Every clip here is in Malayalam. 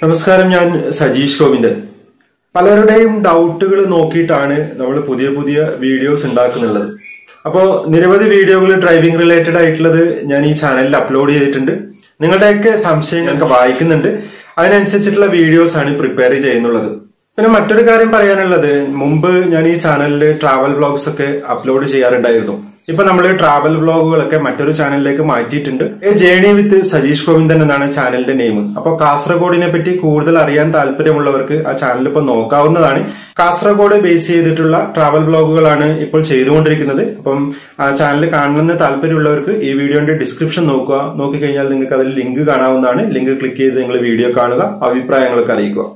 നമസ്കാരം ഞാൻ സജീഷ് ഗോവിന്ദൻ പലരുടെയും ഡൗട്ടുകൾ നോക്കിയിട്ടാണ് നമ്മൾ പുതിയ പുതിയ വീഡിയോസ് ഉണ്ടാക്കുന്നുള്ളത് അപ്പോൾ നിരവധി വീഡിയോകൾ ഡ്രൈവിംഗ് റിലേറ്റഡ് ആയിട്ടുള്ളത് ഞാൻ ഈ ചാനലിൽ അപ്ലോഡ് ചെയ്തിട്ടുണ്ട് നിങ്ങളുടെയൊക്കെ സംശയം ഞങ്ങൾക്ക് വായിക്കുന്നുണ്ട് അതിനനുസരിച്ചിട്ടുള്ള വീഡിയോസ് ആണ് പ്രിപ്പയർ ചെയ്യുന്നുള്ളത് പിന്നെ മറ്റൊരു കാര്യം പറയാനുള്ളത് മുമ്പ് ഞാൻ ഈ ചാനലിൽ ട്രാവൽ വ്ളോഗ്സ് ഒക്കെ അപ്ലോഡ് ചെയ്യാറുണ്ടായിരുന്നു ഇപ്പൊ നമ്മൾ ട്രാവൽ വ്ളോഗുകളൊക്കെ മറ്റൊരു ചാനലിലേക്ക് മാറ്റിയിട്ടുണ്ട് a journey with Sajeesh Govindan എന്നാണ് ചാനലിന്റെ നെയിം അപ്പൊ കാസർഗോഡിനെ പറ്റി കൂടുതൽ അറിയാൻ താല്പര്യമുള്ളവർക്ക് ആ ചാനൽ ഇപ്പൊ നോക്കാവുന്നതാണ് കാസർഗോഡ് ബേസ് ചെയ്തിട്ടുള്ള ട്രാവൽ വ്ളോഗുകളാണ് ഇപ്പോൾ ചെയ്തുകൊണ്ടിരിക്കുന്നത് അപ്പം ആ ചാനൽ കാണണമെന്ന് താല്പര്യമുള്ളവർക്ക് ഈ വീഡിയോന്റെ ഡിസ്ക്രിപ്ഷൻ നോക്കുക നോക്കിക്കഴിഞ്ഞാൽ നിങ്ങൾക്ക് അതിൽ ലിങ്ക് കാണാവുന്നതാണ് ലിങ്ക് ക്ലിക്ക് ചെയ്ത് നിങ്ങൾ വീഡിയോ കാണുക അഭിപ്രായങ്ങളൊക്കെ അറിയിക്കുക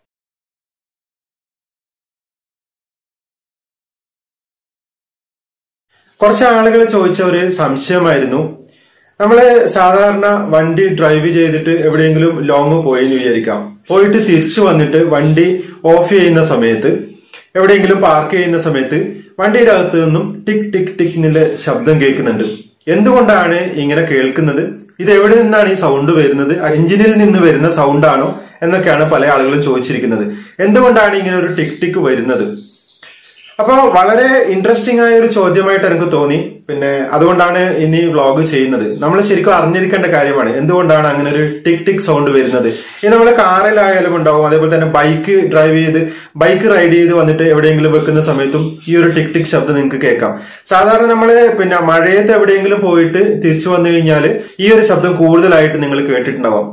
കുറച്ച് ആളുകൾ ചോദിച്ച ഒരു സംശയമായിരുന്നു നമ്മള് സാധാരണ വണ്ടി ഡ്രൈവ് ചെയ്തിട്ട് എവിടെയെങ്കിലും ലോങ് പോയി എന്ന് വിചാരിക്കാം പോയിട്ട് തിരിച്ചു വന്നിട്ട് വണ്ടി ഓഫ് ചെയ്യുന്ന സമയത്ത് എവിടെയെങ്കിലും പാർക്ക് ചെയ്യുന്ന സമയത്ത് വണ്ടിയുടെ അകത്ത് നിന്നും ടിക് ടിക് ടിക് എന്നുള്ള ശബ്ദം കേൾക്കുന്നുണ്ട് എന്തുകൊണ്ടാണ് ഇങ്ങനെ കേൾക്കുന്നത് ഇത് എവിടെ നിന്നാണ് ഈ സൗണ്ട് വരുന്നത് എഞ്ചിനിൽ നിന്ന് വരുന്ന സൗണ്ട് ആണോ എന്നൊക്കെയാണ് പല ആളുകളും ചോദിച്ചിരിക്കുന്നത് എന്തുകൊണ്ടാണ് ഇങ്ങനെ ഒരു ടിക് ടിക് വരുന്നത് അപ്പൊ വളരെ ഇൻട്രസ്റ്റിംഗ് ആയ ഒരു ചോദ്യമായിട്ട് എനിക്ക് തോന്നി പിന്നെ അതുകൊണ്ടാണ് ഇനി വ്ളോഗ് ചെയ്യുന്നത് നമ്മൾ ശരിക്കും അറിഞ്ഞിരിക്കേണ്ട കാര്യമാണ് എന്തുകൊണ്ടാണ് അങ്ങനെ ഒരു ടിക് ടിക് സൗണ്ട് വരുന്നത് ഇത് നമ്മൾ കാറിലായാലും ഉണ്ടാവും അതേപോലെ തന്നെ ബൈക്ക് ഡ്രൈവ് ചെയ്ത് ബൈക്ക് റൈഡ് ചെയ്ത് വന്നിട്ട് എവിടെയെങ്കിലും വെക്കുന്ന സമയത്തും ഈ ഒരു ടിക് ടിക് ശബ്ദം നിങ്ങൾക്ക് കേൾക്കാം സാധാരണ നമ്മൾ പിന്നെ മഴയത്ത് എവിടെയെങ്കിലും പോയിട്ട് തിരിച്ചു വന്നു കഴിഞ്ഞാൽ ഈ ഒരു ശബ്ദം കൂടുതലായിട്ട് നിങ്ങൾ കേട്ടിട്ടുണ്ടാവാം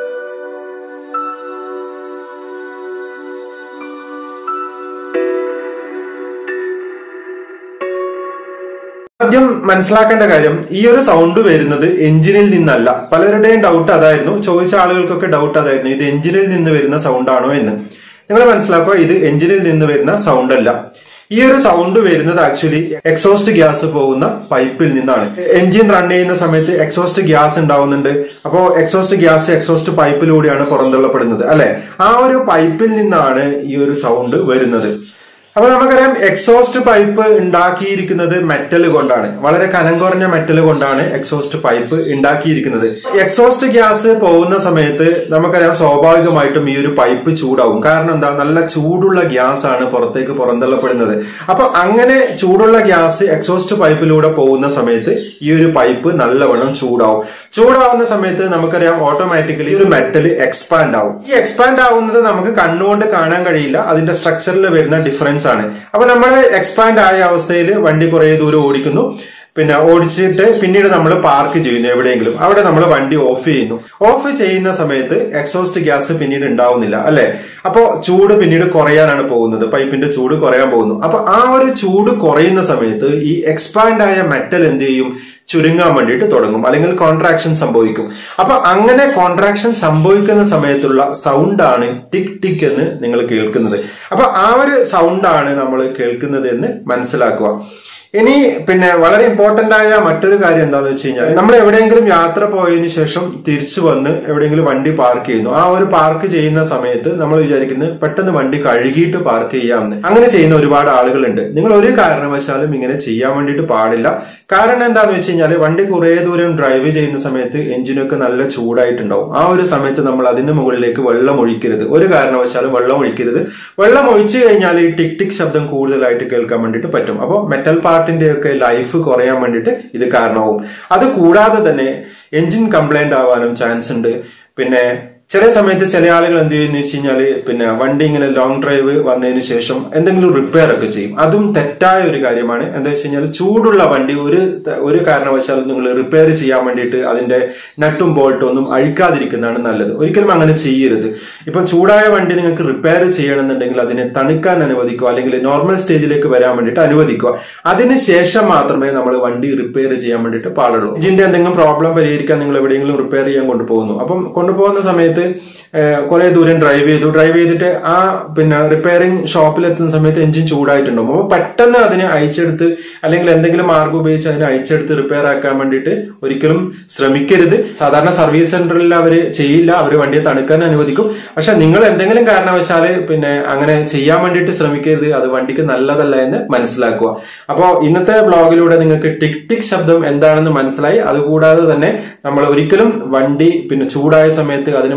ആദ്യം മനസ്സിലാക്കേണ്ട കാര്യം ഈ ഒരു സൗണ്ട് വരുന്നത് എഞ്ചിനിൽ നിന്നല്ല പലരുടെയും ഡൗട്ട് അതായിരുന്നു ചോദിച്ച ആളുകൾക്കൊക്കെ ഡൗട്ട് അതായിരുന്നു ഇത് എഞ്ചിനിൽ നിന്ന് വരുന്ന സൗണ്ട് ആണോ എന്ന് നിങ്ങൾ മനസ്സിലാക്കുക ഇത് എഞ്ചിനിൽ നിന്ന് വരുന്ന സൗണ്ട് അല്ല ഈ ഒരു സൗണ്ട് വരുന്നത് ആക്ച്വലി എക്സോസ്റ്റ് ഗ്യാസ് പോകുന്ന പൈപ്പിൽ നിന്നാണ് എഞ്ചിൻ റൺ ചെയ്യുന്ന സമയത്ത് എക്സോസ്റ്റ് ഗ്യാസ് ഉണ്ടാവുന്നുണ്ട് അപ്പോ എക്സോസ്റ്റ് ഗ്യാസ് എക്സോസ്റ്റ് പൈപ്പിലൂടെയാണ് പുറന്തള്ളപ്പെടുന്നത് അല്ലെ ആ ഒരു പൈപ്പിൽ നിന്നാണ് ഈ ഒരു സൗണ്ട് വരുന്നത് അപ്പൊ നമുക്കറിയാം എക്സോസ്റ്റ് പൈപ്പ് ഉണ്ടാക്കിയിരിക്കുന്നത് മെറ്റൽ കൊണ്ടാണ് വളരെ കനം കുറഞ്ഞ മെറ്റൽ കൊണ്ടാണ് എക്സോസ്റ്റ് പൈപ്പ് ഉണ്ടാക്കിയിരിക്കുന്നത് എക്സോസ്റ്റ് ഗ്യാസ് പോകുന്ന സമയത്ത് നമുക്കറിയാം സ്വാഭാവികമായിട്ടും ഈ ഒരു പൈപ്പ് ചൂടാവും കാരണം എന്താ നല്ല ചൂടുള്ള ഗ്യാസ് ആണ് പുറത്തേക്ക് പുറന്തള്ളപ്പെടുന്നത് അപ്പൊ അങ്ങനെ ചൂടുള്ള ഗ്യാസ് എക്സോസ്റ്റ് പൈപ്പിലൂടെ പോകുന്ന സമയത്ത് ഈ ഒരു പൈപ്പ് നല്ലവണ്ണം ചൂടാവും ചൂടാവുന്ന സമയത്ത് നമുക്കറിയാം ഓട്ടോമാറ്റിക്കലി ഒരു മെറ്റൽ എക്സ്പാൻഡ് ആവും ഈ എക്സ്പാൻഡ് ആവുന്നത് നമുക്ക് കണ്ണുകൊണ്ട് കാണാൻ കഴിയില്ല അതിന്റെ സ്ട്രക്ചറിൽ വരുന്ന ഡിഫറൻസ് ആണ് അപ്പൊ നമ്മൾ എക്സ്പാൻഡ് ആയ അവസ്ഥയിൽ വണ്ടി കുറെ ദൂരം ഓടിക്കുന്നു പിന്നെ ഓടിച്ചിട്ട് പിന്നീട് നമ്മൾ പാർക്ക് ചെയ്യുന്നു എവിടെയെങ്കിലും അവിടെ നമ്മൾ വണ്ടി ഓഫ് ചെയ്യുന്നു ഓഫ് ചെയ്യുന്ന സമയത്ത് എക്സോസ്റ്റ് ഗ്യാസ് പിന്നീട് ഉണ്ടാവുന്നില്ല അല്ലെ അപ്പോ ചൂട് പിന്നീട് കുറയാനാണ് പോകുന്നത് പൈപ്പിന്റെ ചൂട് കുറയാൻ പോകുന്നു അപ്പൊ ആ ഒരു ചൂട് കുറയുന്ന സമയത്ത് ഈ എക്സ്പാൻഡ് ആയ മെറ്റൽ എന്ത് ചെയ്യും ചുരുങ്ങാൻ വേണ്ടിയിട്ട് തുടങ്ങും അല്ലെങ്കിൽ കോൺട്രാക്ഷൻ സംഭവിക്കും അപ്പൊ അങ്ങനെ കോൺട്രാക്ഷൻ സംഭവിക്കുന്ന സമയത്തുള്ള സൗണ്ട് ആണ് ടിക് ടിക് എന്ന് നിങ്ങൾ കേൾക്കുന്നത് അപ്പൊ ആ ഒരു സൗണ്ട് ആണ് നമ്മൾ കേൾക്കുന്നത് എന്ന് മനസ്സിലാക്കുക ഇനി പിന്നെ വളരെ ഇമ്പോർട്ടന്റ് ആയ മറ്റൊരു കാര്യം എന്താന്ന് വെച്ച് കഴിഞ്ഞാൽ നമ്മൾ എവിടെയെങ്കിലും യാത്ര പോയതിനു ശേഷം തിരിച്ചു വന്ന് എവിടെയെങ്കിലും വണ്ടി പാർക്ക് ചെയ്യുന്നു ആ ഒരു പാർക്ക് ചെയ്യുന്ന സമയത്ത് നമ്മൾ വിചാരിക്കുന്നത് പെട്ടെന്ന് വണ്ടി കഴുകിയിട്ട് പാർക്ക് ചെയ്യാമെന്ന് അങ്ങനെ ചെയ്യുന്ന ഒരുപാട് ആളുകളുണ്ട് നിങ്ങൾ ഒരു കാരണവശാലും ഇങ്ങനെ ചെയ്യാൻ വേണ്ടിയിട്ട് പാടില്ല കാരണം എന്താന്ന് വെച്ച് കഴിഞ്ഞാൽ വണ്ടി കുറെ ദൂരം ഡ്രൈവ് ചെയ്യുന്ന സമയത്ത് എഞ്ചിനൊക്കെ നല്ല ചൂടായിട്ടുണ്ടാവും ആ ഒരു സമയത്ത് നമ്മൾ അതിന്റെ മുകളിലേക്ക് വെള്ളം ഒഴിക്കരുത് ഒരു കാരണവശാലും വെള്ളം ഒഴിക്കരുത് വെള്ളം ഒഴിച്ചു കഴിഞ്ഞാൽ ഈ ടിക് ടിക് ശബ്ദം കൂടുതലായിട്ട് കേൾക്കാൻ വേണ്ടിയിട്ട് പറ്റും അപ്പോൾ മെറ്റൽ പാർട്ടിന്റെ ഒക്കെ ലൈഫ് കുറയാൻ വേണ്ടിയിട്ട് ഇത് കാരണമാവും അത് കൂടാതെ തന്നെ എഞ്ചിൻ കംപ്ലൈന്റ് ആവാനും ചാൻസ് ഉണ്ട് പിന്നെ ചില സമയത്ത് ചില ആളുകൾ എന്ത് ചെയ്യുന്ന വെച്ച് കഴിഞ്ഞാല് പിന്നെ വണ്ടി ഇങ്ങനെ ലോങ് ഡ്രൈവ് വന്നതിന് ശേഷം എന്തെങ്കിലും റിപ്പയർ ഒക്കെ ചെയ്യും അതും തെറ്റായ ഒരു കാര്യമാണ് എന്താ വെച്ച് കഴിഞ്ഞാൽ ചൂടുള്ള വണ്ടി ഒരു ഒരു കാരണവശാലും നിങ്ങൾ റിപ്പയർ ചെയ്യാൻ വേണ്ടിയിട്ട് അതിന്റെ നട്ടും ബോൾട്ടും ഒന്നും അഴിക്കാതിരിക്കുന്നതാണ് നല്ലത് ഒരിക്കലും അങ്ങനെ ചെയ്യരുത് ഇപ്പം ചൂടായ വണ്ടി നിങ്ങൾക്ക് റിപ്പയർ ചെയ്യണമെന്നുണ്ടെങ്കിൽ അതിനെ തണുക്കാൻ അനുവദിക്കുക അല്ലെങ്കിൽ നോർമൽ സ്റ്റേജിലേക്ക് വരാൻ വേണ്ടിയിട്ട് അനുവദിക്കുക അതിനുശേഷം മാത്രമേ നമ്മൾ വണ്ടി റിപ്പയർ ചെയ്യാൻ വേണ്ടിയിട്ട് പാടുള്ളൂ എഞ്ചിന്റെ എന്തെങ്കിലും പ്രോബ്ലം പരിഹരിക്കാൻ നിങ്ങൾ എവിടെയെങ്കിലും റിപ്പയർ ചെയ്യാൻ കൊണ്ടുപോകുന്നു അപ്പം കൊണ്ടുപോകുന്ന സമയത്ത് കുറെ ദൂരം ഡ്രൈവ് ചെയ്തു ഡ്രൈവ് ചെയ്തിട്ട് ആ പിന്നെ റിപ്പയറിംഗ് ഷോപ്പിൽ എത്തുന്ന സമയത്ത് എഞ്ചിൻ ചൂടായിട്ടുണ്ടാവും അപ്പോൾ പെട്ടെന്ന് അതിനെ അയച്ചെടുത്ത് അല്ലെങ്കിൽ എന്തെങ്കിലും മാർഗം ഉപയോഗിച്ച് അതിനെ അയച്ചെടുത്ത് റിപ്പയർ ആക്കാൻ വേണ്ടിയിട്ട് ഒരിക്കലും ശ്രമിക്കരുത് സാധാരണ സർവീസ് സെന്ററിൽ അവർ ചെയ്യില്ല അവർ വണ്ടിയെ തണുക്കാൻ അനുവദിക്കും പക്ഷെ നിങ്ങൾ എന്തെങ്കിലും കാരണവശാല് പിന്നെ അങ്ങനെ ചെയ്യാൻ വേണ്ടിയിട്ട് ശ്രമിക്കരുത് അത് വണ്ടിക്ക് നല്ലതല്ല എന്ന് മനസ്സിലാക്കുക അപ്പോൾ ഇന്നത്തെ ബ്ലോഗിലൂടെ നിങ്ങൾക്ക് ടിക് ടിക് ശബ്ദം എന്താണെന്ന് മനസ്സിലായി അതുകൂടാതെ തന്നെ നമ്മൾ ഒരിക്കലും വണ്ടി പിന്നെ ചൂടായ സമയത്ത് അതിന്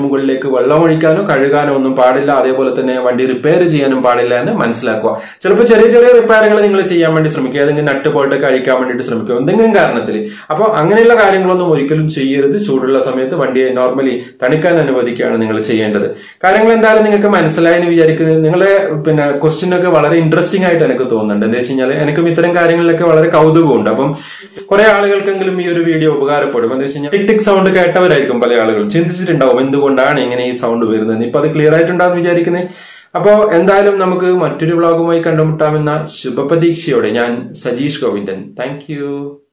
മുകളിലേക്ക് വെള്ളം ഒഴിക്കാനോ കഴുകാനോ ഒന്നും പാടില്ല അതേപോലെ തന്നെ വണ്ടി റിപ്പയർ ചെയ്യാനും പാടില്ല എന്ന് മനസ്സിലാക്കുക ചിലപ്പോൾ ചെറിയ ചെറിയ റിപ്പയറുകൾ നിങ്ങൾ ചെയ്യാൻ വേണ്ടി ശ്രമിക്കുക ഏതെങ്കിലും നട്ട് പോയിട്ടൊക്കെ അഴിക്കാൻ വേണ്ടിയിട്ട് ശ്രമിക്കുക എന്തെങ്കിലും കാരണത്തിൽ അപ്പോൾ അങ്ങനെയുള്ള കാര്യങ്ങളൊന്നും ഒരിക്കലും ചെയ്യരുത് ചൂടുള്ള സമയത്ത് വണ്ടിയെ നോർമലി തണുക്കാൻ അനുവദിക്കുകയാണ് നിങ്ങൾ ചെയ്യേണ്ടത് കാര്യങ്ങൾ എന്തായാലും നിങ്ങൾക്ക് മനസ്സിലായെന്ന് വിചാരിക്കുന്നത് നിങ്ങളെ പിന്നെ ക്വസ്റ്റ്യൻ ഒക്കെ വളരെ ഇൻട്രസ്റ്റിംഗ് ആയിട്ട് എനിക്ക് തോന്നുന്നുണ്ട് എന്താ വെച്ച് കഴിഞ്ഞാൽ എനിക്കും ഇത്തരം കാര്യങ്ങളിലൊക്കെ വളരെ കൗതുകമുണ്ട് അപ്പം കുറെ ആളുകൾക്കെങ്കിലും ഈ ഒരു വീഡിയോ ഉപകാരപ്പെടും എന്താ വെച്ച് കഴിഞ്ഞാൽ ടിക് ടിക് സൗണ്ട് കേട്ടവരായിരിക്കും പല ആളുകളും ചിന്തിച്ചിട്ടുണ്ടാവും എന്തുകൊണ്ടാണ് ഇങ്ങനെ ഈ സൗണ്ട് വരുന്നത് ഇപ്പൊ അത് ക്ലിയർ ആയിട്ടുണ്ടാന്ന് വിചാരിക്കുന്നത് അപ്പോ എന്തായാലും നമുക്ക് മറ്റൊരു വ്ളോഗുമായി കണ്ടുമുട്ടാമെന്ന ശുഭപ്രതീക്ഷയോടെ ഞാൻ സജീഷ് ഗോവിന്ദൻ താങ്ക്